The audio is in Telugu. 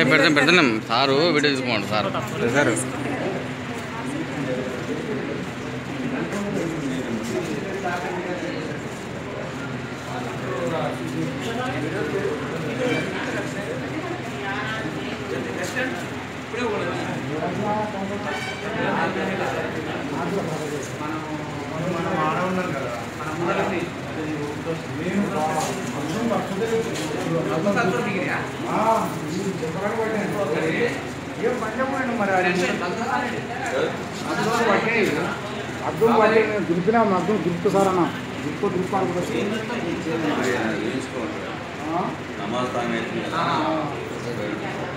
పెడతాం పెడతాం సారు వీడియో తీసుకోండి సార్ సార్ అర్థం పట్టి దులిపినా అర్థం దులుపు సార్ అన్న దులుపు దులుపు అనుకుంటా నమాజ్ టైం అవుతుంది కదా.